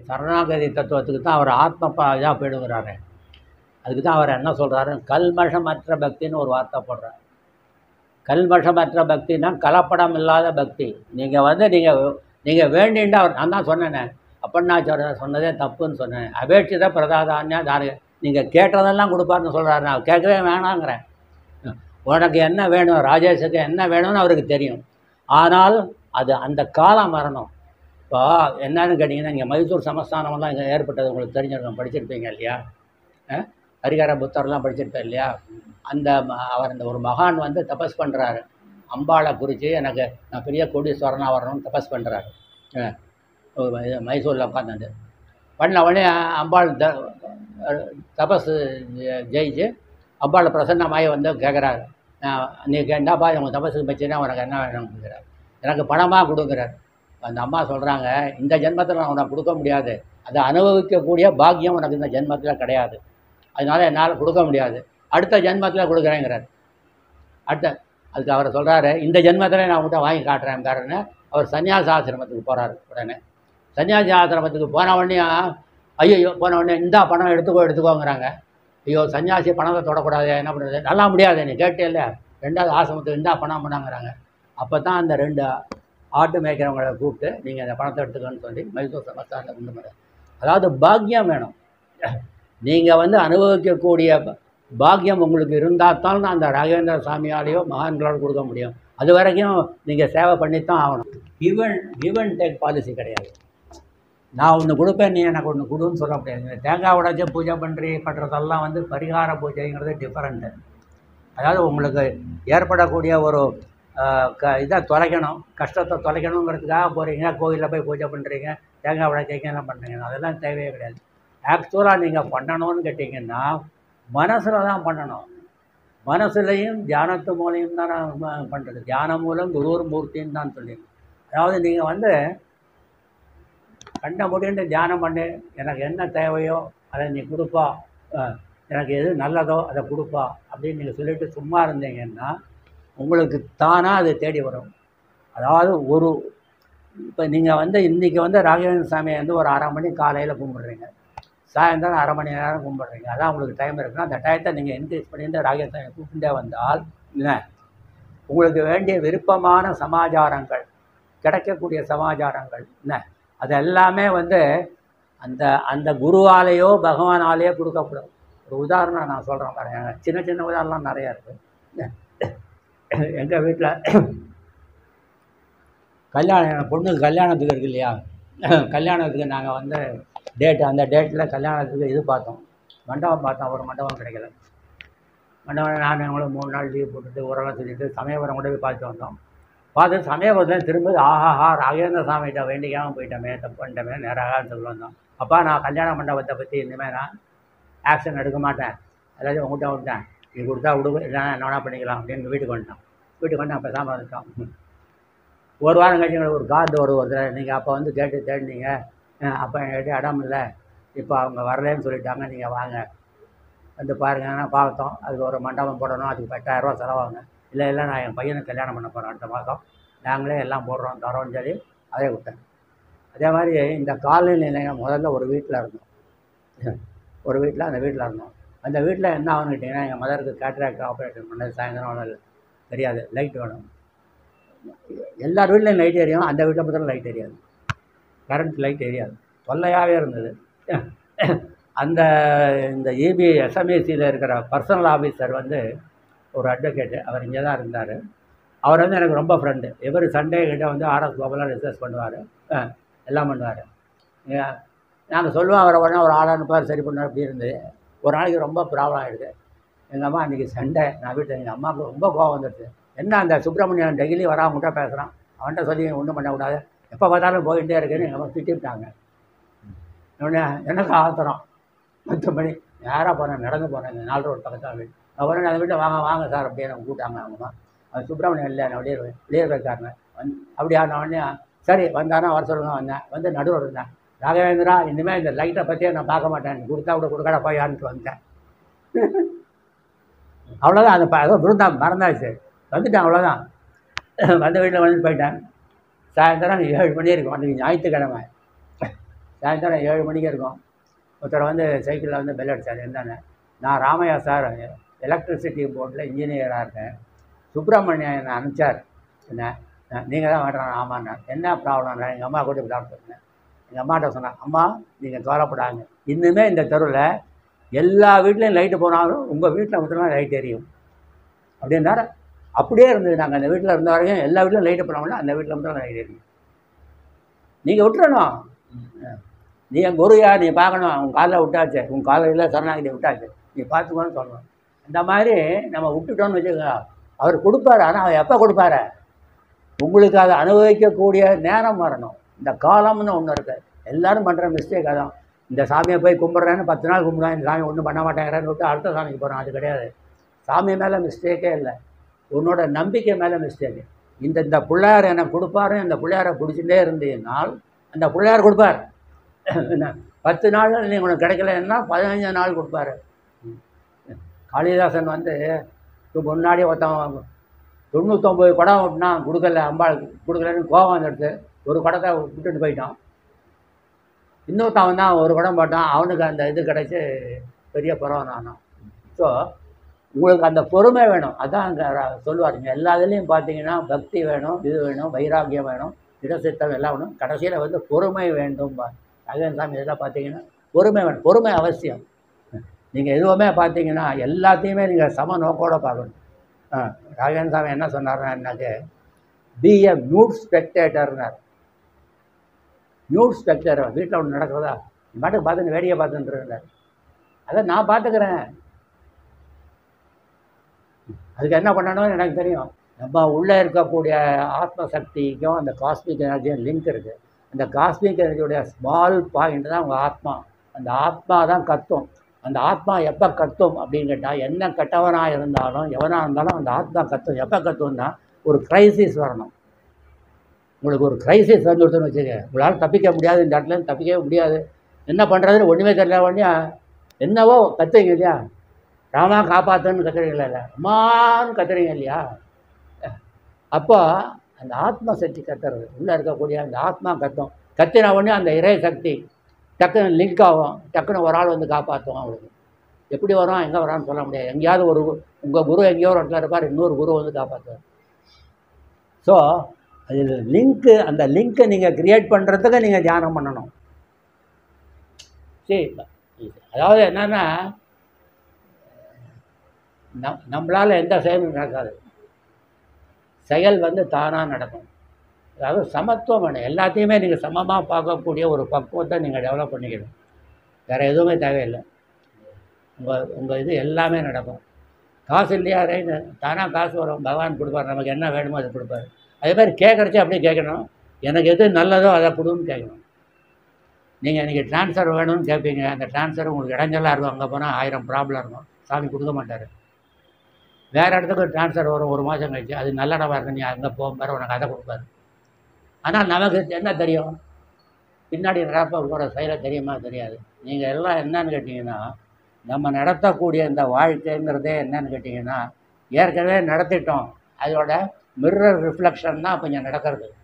சரணாகதி தத்துவத்துக்கு தான் அவர் ஆத்ம ப இதாக போயிடுங்கிறாரு அதுக்கு தான் அவர் என்ன சொல்கிறாரு கல்மஷமற்ற பக்தின்னு ஒரு வார்த்தை போடுறார் கல்மஷமற்ற பக்தினா கலப்படம் இல்லாத பக்தி நீங்கள் வந்து நீங்கள் நீங்கள் வேண்டின்ட்டு அவர் நான் தான் சொன்னேனே அப்பண்ணாச்சாரியர் சொன்னதே தப்புன்னு சொன்னேன் அபேட்சித பிரதாதான்யா தாரு நீங்கள் கேட்டதெல்லாம் கொடுப்பாருன்னு சொல்கிறாரு நான் கேட்கவே வேணாங்கிறேன் உனக்கு என்ன வேணும் ராஜேஷுக்கு என்ன வேணும்னு அவருக்கு தெரியும் ஆனால் அது அந்த காலம் வரணும் இப்போ என்னன்னு கேட்டிங்கன்னா இங்கே மைசூர் சமஸ்தானமெல்லாம் இங்கே ஏற்பட்டது உங்களுக்கு தெரிஞ்சிருக்கும் படிச்சிருப்பீங்க இல்லையா அஹ்? ஹரிகர புத்தர்லாம் படிச்சிருப்பேன் இல்லையா அந்த ம- அவர் அந்த ஒரு மகான் வந்து தபஸ் பண்ணுறாரு அம்பாளை குறித்து எனக்கு நான் பெரிய கோடீஸ்வரனாக வரணும்னு தபஸ் பண்ணுறாரு மைசூரில் உட்காந்து பண்ண உடனே அம்பாள் த தபஸ் ஜெ- ஜெயிச்சு அம்பாள் பிரசன்னமாகி வந்து கேட்குறாரு நீ கேட்டாப்பா உங்கள் தபஸுக்கு பச்சுன்னா உனக்கு என்ன வேணும்னு கேட்குறாரு எனக்கு பணமாக கொடுக்குறாரு அந்த அம்மா சொல்கிறாங்க இந்த ஜென்மத்தில் நான் உனக்கு கொடுக்க முடியாது அதை அனுபவிக்கக்கூடிய பாக்கியம் உனக்கு இந்த ஜென்மத்தில் கிடையாது அதனால என்னால் கொடுக்க முடியாது அடுத்த ஜென்மத்தில் கொடுக்குறேங்கிறார் அடுத்த அதுக்கு அவர் சொல்கிறாரு இந்த ஜென்மத்தில் நான் உங்கள்கிட்ட வாங்கி காட்டுறேன் அவர் சன்னியாச ஆசிரமத்துக்கு போகிறாரு உடனே சன்னியாசி ஆசிரமத்துக்கு போன உடனே ஐயோ போன உடனே இந்தா பணம் எடுத்துக்கோ எடுத்துக்கோங்கிறாங்க ஐயோ சன்னியாசி பணத்தை தொடக்கூடாது என்ன பண்ணுறது நல்லா முடியாது நீ கேட்டே இல்லை ரெண்டாவது ஆசிரமத்துக்கு இந்தா பணம் பண்ணாங்கிறாங்க அப்போ தான் அந்த ரெண்டு ஆட்டு மேய்க்கிறவங்களை கூப்பிட்டு நீங்கள் அந்த பணத்தை எடுத்துக்கோன்னு சொல்லி மைசூர் சமஸ்தானத்தில் கொண்டு போகிறார் அதாவது பாக்கியம் வேணும் நீங்கள் வந்து அனுபவிக்கக்கூடிய ப- பாக்கியம் உங்களுக்கு இருந்தால் தான் அந்த ராகவேந்திர சாமியாலேயோ மகான்களால் கொடுக்க முடியும் அது வரைக்கும் நீங்கள் சேவை பண்ணித்தான் ஆகணும் கிவன் கிவன் டேக் பாலிசி கிடையாது நான் ஒன்று கொடுப்பேன் நீ எனக்கு ஒன்று கொடுன்னு சொல்ல முடியாது இந்த தேங்காய் உடைச்சி பூஜை பண்ணுறி பண்ணுறதெல்லாம் வந்து பரிகார பூஜைங்கிறது டிஃப்ரெண்ட்டு அதாவது உங்களுக்கு ஏற்படக்கூடிய ஒரு ஆஹ், க இதை தொலைக்கணும் கஷ்டத்தை தொலைக்கணுங்கிறதுக்காக போகிறீங்க கோயிலில் போய் பூஜை பண்ணுறீங்க தேங்காய் உடைச்சிங்க என்ன பண்ணுறீங்க அதெல்லாம் தேவையே கிடையாது ஆக்சுவலாக நீங்கள் பண்ணணும்னு கேட்டிங்கன்னா மனசில் தான் பண்ணணும் மனசுலையும் தியானத்து மூலையும் தான் நான் பண்ணுறது தியானம் மூலம் குருவர் மூர்த்தின்னு தான் சொல்லி அதாவது நீங்கள் வந்து கண்ட முடிண்டு தியானம் பண்ணு எனக்கு என்ன தேவையோ அதை நீ கொடுப்பா அஹ், எனக்கு எது நல்லதோ அதை கொடுப்பா அப்படின்னு நீங்கள் சொல்லிட்டு சும்மா இருந்தீங்கன்னா உங்களுக்கு தானாக அது தேடி வரும் அதாவது ஒரு இப்போ நீங்கள் வந்து இன்றைக்கி வந்து ராகவேந்திர சாமியை வந்து ஒரு அரை மணி காலையில் கும்பிட்றீங்க சாயந்தரம் அரை மணி நேரம் கும்பிட்றீங்க அதான் உங்களுக்கு டைம் இருக்குன்னா அந்த டயத்தை நீங்கள் இன்க்ரீஸ் பண்ணிட்டு ராகவேந்திர சாமியை கூப்பிட்டே வந்தால் என்ன உங்களுக்கு வேண்டிய விருப்பமான சமாச்சாரங்கள் கிடைக்கக்கூடிய சமாச்சாரங்கள் என்ன அது எல்லாமே வந்து அந்த அந்த குருவாலேயோ பகவானாலேயோ கொடுக்கப்படும் ஒரு உதாரணம் நான் சொல்கிறேன் பாருங்க சின்ன சின்ன உதாரணம் நிறையா இருக்குது எங்கள் வீட்டில் கல்யாணம் பொண்ணுக்கு கல்யாணத்துக்கு இருக்கு இல்லையா கல்யாணத்துக்கு நாங்கள் வந்து டேட் அந்த டேட்டில் கல்யாணத்துக்கு இது பார்த்தோம் மண்டபம் பார்த்தோம் ஒரு மண்டபம் கிடைக்கல மண்டபம் நான் எங்களும் மூணு நாள் லீவ் போட்டுட்டு உரெல்லாம் சொல்லிட்டு சமயபுரம் கூட போய் பார்த்துட்டு வந்தோம் பார்த்து சமயபுரத்தில் திரும்ப ஆஹாஹா ராகேந்திர சாமிகிட்ட வேண்டிக்காமல் போயிட்டோமே தப்பு பண்ணிட்டோமே நேராகன்னு சொல்லி வந்தோம் அப்பா நான் கல்யாண மண்டபத்தை பற்றி இனிமேல் நான் ஆக்ஷன் எடுக்க மாட்டேன் எல்லாத்தையும் உங்கள்கிட்ட விட்டேன் நீ கொடுத்தா விடுங்க இல்லைன்னா என்ன வேணா பண்ணிக்கலாம் அப்படின்னு வீட்டுக்கு வந்துட்டான் வீட்டுக்கு வந்து அப்போ சாமான் வந்துட்டோம் ஒரு வாரம் கழிச்சு எங்களுக்கு ஒரு கார்டு ஒரு ஒருத்தர் நீங்கள் அப்போ வந்து கேட்டு தேடினீங்க அஹ் அப்போ என்கிட்ட இடம் இல்லை இப்போ அவங்க வரலேன்னு சொல்லிட்டாங்க நீங்கள் வாங்க வந்து பாருங்க நான் பார்த்தோம் அதுக்கு ஒரு மண்டபம் போடணும் அதுக்கு எட்டாயிரரூவா செலவாகுங்க இல்லை இல்லை நான் என் பையனுக்கு கல்யாணம் பண்ண போகிறேன் அடுத்த மாதம் நாங்களே எல்லாம் போடுறோம் தரோன்னு சொல்லி அதே விட்டேன் அதே மாதிரி இந்த காலனி நிலையம் முதல்ல ஒரு வீட்டில் இருந்தோம் ஒரு வீட்டில் அந்த வீட்டில் இருந்தோம் அந்த வீட்டில் என்ன ஆகுன்னு கேட்டிங்கன்னா எங்கள் மதருக்கு கேட்ராக்ட் ஆப்ரேஷன் பண்ணது சாயந்தரம் ஒன்றும் தெரியாது லைட் வேணும் எல்லார் வீட்லையும் லைட் எரியும் அந்த வீட்டில் மட்டும் லைட் எரியாது கரண்ட் லைட் எரியாது தொல்லையாகவே இருந்தது அந்த இந்த இபி எஸ்எம்ஏசியில் இருக்கிற பர்சனல் ஆஃபீஸர் வந்து ஒரு அட்வொகேட்டு அவர் இங்கே தான் இருந்தார் அவர் வந்து எனக்கு ரொம்ப ஃப்ரெண்டு எவரி சண்டே கிட்ட வந்து ஆர்எஸ் கோபாலாக ரிசர்ச் பண்ணுவார் எல்லாம் பண்ணுவார் நாங்கள் சொல்லுவோம் அவரை உடனே ஒரு ஆள் அனுப்புவார் சரி பண்ணுவார் அப்படி இருந்து ஒரு நாளைக்கு ரொம்ப ப்ராப்ளம் ஆகிடுது எங்கள் அம்மா அன்றைக்கி சண்டே நான் வீட்டில் எங்கள் அம்மாவுக்கு ரொம்ப கோவம் வந்துடுச்சு என்ன அந்த சுப்பிரமணியன் டெய்லி வரான் அவங்ககிட்ட பேசுகிறான் அவன்கிட்ட சொல்லி ஒன்றும் பண்ணக்கூடாது எப்போ பார்த்தாலும் போயிட்டே இருக்குன்னு எங்கள் அம்மா திட்டிவிட்டாங்க உடனே எனக்கு ஆத்திரம் பத்து மணி நேராக போனேன் நடந்து போனேன் இந்த நாலு ரோடு பக்கத்தில் வீடு உடனே அந்த வீட்டை வாங்க வாங்க சார் அப்படின்னு அவங்க கூப்பிட்டாங்க அவங்கம்மா அது சுப்பிரமணியம் இல்லை நான் வெளியே வெளியே இருக்காருங்க வந்து அப்படியா நான் உடனே சரி வந்தானா வர சொல்லுங்க வந்தேன் வந்து நடுவில் இருந்தேன் ராகவேந்திரா இனிமேல் இந்த லைட்டை பற்றியே நான் பார்க்க மாட்டேன் நீ கொடுத்தா கூட கொடுக்கடா போயான்ட்டு வந்தேன் அவ்வளோதான் அந்த ப- ஏதோ விருந்தா மறந்தாச்சு வந்துட்டேன் அவ்வளோதான் வந்த வீட்டில் வந்து போயிட்டேன் சாயந்தரம் ஏழு மணி இருக்கும் அன்றைக்கி ஞாயிற்றுக்கிழமை சாயந்தரம் ஏழு மணிக்கு இருக்கும் ஒருத்தர் வந்து சைக்கிளில் வந்து பெல் அடிச்சார் என்னன்னு நான் ராமையா சார் எலக்ட்ரிசிட்டி போர்டில் இன்ஜினியராக இருக்கேன் சுப்பிரமணியன் என்னை அனுப்பிச்சார் என்ன நீங்கள் தான் வேண்டாம் ஆமாண்ணா என்ன ப்ராப்ளம்னா எங்கள் அம்மா கூட டாக்டர் சொன்னேன் எங்கள் அம்மாட்ட சொன்னேன் அம்மா நீங்கள் கவலைப்படாங்க இன்னுமே இந்த தெருவில் எல்லா வீட்லேயும் லைட்டு போனாலும் உங்கள் வீட்டில் மட்டும்தான் லைட் எரியும் அப்படின்னாரு அப்படியே இருந்தது நாங்கள் அந்த வீட்டில் இருந்த வரைக்கும் எல்லா வீட்லையும் லைட்டு போனோம்னா அந்த வீட்டில் மட்டும் லைட் எரியும் நீங்கள் விட்டுறணும் நீ என் குருயா நீ பார்க்கணும் உன் காலில் விட்டாச்சு உன் காலையில் சரணாகிதி விட்டாச்சு நீ பார்த்துக்கோன்னு சொல்லணும் இந்த மாதிரி நம்ம விட்டுட்டோம்னு வச்சுக்கோங்க அவர் கொடுப்பாரு ஆனால் அவர் எப்போ கொடுப்பாரு உங்களுக்கு அதை அனுபவிக்கக்கூடிய நேரம் வரணும் இந்த காலம்னு ஒன்று இருக்குது எல்லாரும் பண்ணுற மிஸ்டேக் அதான் இந்த சாமியை போய் கும்பிட்றேன்னு பத்து நாள் கும்பிடுவேன் இந்த சாமி ஒன்றும் பண்ண மாட்டேங்கிறேன்னு விட்டு அடுத்த சாமிக்கு போகிறோம் அது கிடையாது சாமி மேலே மிஸ்டேக்கே இல்லை உன்னோட நம்பிக்கை மேலே மிஸ்டேக்கு இந்த இந்த பிள்ளையார் எனக்கு கொடுப்பாரு இந்த பிள்ளையாரை பிடிச்சிட்டே இருந்தீங்கன்னால் அந்த பிள்ளையார் கொடுப்பார் என்ன பத்து நாள் நீ உனக்கு கிடைக்கலன்னா பதினஞ்சு நாள் கொடுப்பாரு காளிதாசன் வந்து இப்போ முன்னாடி ஒருத்தன் தொண்ணூத்தொம்பது குடம் விட்டுனா கொடுக்கல அம்பாளுக்கு கொடுக்கலன்னு கோபம் வந்துடுது ஒரு குடத்தை விட்டுட்டு போயிட்டான் இன்னொருத்தவன் தான் ஒரு குடம் போட்டான் அவனுக்கு அந்த இது கிடச்சி பெரிய பரவாயில்ல ஸோ உங்களுக்கு அந்த பொறுமை வேணும் அதான் அங்கே சொல்லுவாருங்க எல்லா இதுலேயும் பார்த்தீங்கன்னா பக்தி வேணும் இது வேணும் வைராக்கியம் வேணும் இடசித்தம் எல்லாம் வேணும் கடைசியில் வந்து பொறுமை வேண்டும் அகன் சாமி இதெல்லாம் பார்த்தீங்கன்னா பொறுமை வேணும் பொறுமை அவசியம் நீங்கள் எதுவுமே பார்த்தீங்கன்னா எல்லாத்தையுமே நீங்கள் சம நோக்கோட பார்க்கணும் ஆ ராகவன் சாமி என்ன சொன்னார்னாக்க பி எ நியூட் ஸ்பெக்டேட்டர்னார் நியூட் ஸ்பெக்டேட்டர் வீட்டில் ஒன்று நடக்கிறதா நீ பாட்டுக்கு பார்த்துட்டு வேடிக்கை பார்த்துட்டு இருந்தார் அதை நான் பார்த்துக்கிறேன் அதுக்கு என்ன பண்ணணும்னு எனக்கு தெரியும் நம்ம உள்ளே இருக்கக்கூடிய ஆத்ம சக்திக்கும் அந்த காஸ்மிக் எனர்ஜியும் லிங்க் இருக்குது அந்த காஸ்மிக் எனர்ஜியோடைய ஸ்மால் பாயிண்ட் தான் உங்கள் ஆத்மா அந்த ஆத்மா தான் கத்தும் அந்த ஆத்மா எப்போ கத்தும் அப்படின்னு கேட்டால் என்ன கெட்டவனாக இருந்தாலும் எவனாக இருந்தாலும் அந்த ஆத்மா கத்தும் எப்போ கத்தும்னா ஒரு கிரைசிஸ் வரணும் உங்களுக்கு ஒரு கிரைசிஸ் வந்துவிட்டுன்னு வச்சுக்க உங்களால் தப்பிக்க முடியாது இந்த இடத்துல இருந்து தப்பிக்கவே முடியாது என்ன பண்ணுறதுன்னு ஒன்றுமே தெரியல உடனே என்னவோ கத்துறீங்க இல்லையா ராமா காப்பாற்றுன்னு கத்துறீங்களா இல்லை அம்மான்னு கத்துறீங்க இல்லையா அப்போ அந்த ஆத்ம சக்தி கத்துறது உள்ளே இருக்கக்கூடிய அந்த ஆத்மா கத்தும் கத்தின உடனே அந்த இறை சக்தி டக்குன்னு லிங்க் ஆகும் டக்குன்னு ஒரு ஆள் வந்து காப்பாற்றும் அவங்களுக்கு எப்படி வரும் எங்கே வரான்னு சொல்ல முடியாது எங்கேயாவது ஒரு உங்கள் குரு எங்கேயோ ஒரு இடத்துல இருப்பார் இன்னொரு குரு வந்து காப்பாற்றுவார் ஸோ அதில் லிங்க்கு அந்த லிங்க்கை நீங்கள் க்ரியேட் பண்ணுறதுக்கு நீங்கள் தியானம் பண்ணணும் சரி அதாவது என்னென்னா நம் நம்மளால் எந்த செயலும் நடக்காது செயல் வந்து தானாக நடக்கும் அதாவது சமத்துவம் வேணும் எல்லாத்தையுமே நீங்கள் சமமாக பார்க்கக்கூடிய ஒரு பக்குவத்தை நீங்கள் டெவலப் பண்ணிக்கணும் வேறு எதுவுமே தேவையில்லை உங்கள் உங்கள் இது எல்லாமே நடக்கும் காசு இல்லையா ரைட்டு தானாக காசு வரும் பகவான் கொடுப்பார் நமக்கு என்ன வேணுமோ அதை கொடுப்பாரு அதே மாதிரி கேட்குறச்சே அப்படியே கேட்கணும் எனக்கு எது நல்லதோ அதை கொடுன்னு கேட்கணும் நீங்கள் இன்றைக்கி ட்ரான்ஸ்ஃபர் வேணும்னு கேட்பீங்க அந்த ட்ரான்ஸ்ஃபர் உங்களுக்கு இடைஞ்சலாக இருக்கும் அங்கே போனால் ஆயிரம் ப்ராப்ளம் இருக்கும் சாமி கொடுக்க மாட்டார் வேறு இடத்துக்கு ட்ரான்ஸ்ஃபர் வரும் ஒரு மாதம் கழிச்சு அது நல்ல இடமா இருக்கு நீ அங்கே போகும்போது உனக்கு அதை கொடுப்பாரு ஆனால் நமக்கு என்ன தெரியும் பின்னாடி நடப்ப போகிற செயலை தெரியுமா தெரியாது நீங்கள் எல்லாம் என்னன்னு கேட்டிங்கன்னா நம்ம நடத்தக்கூடிய இந்த வாழ்க்கைங்கிறதே என்னன்னு கேட்டிங்கன்னா ஏற்கனவே நடத்திட்டோம் அதோட மிர்ரர் ரிஃப்ளெக்ஷன் தான் இப்போ இங்கே நடக்கிறது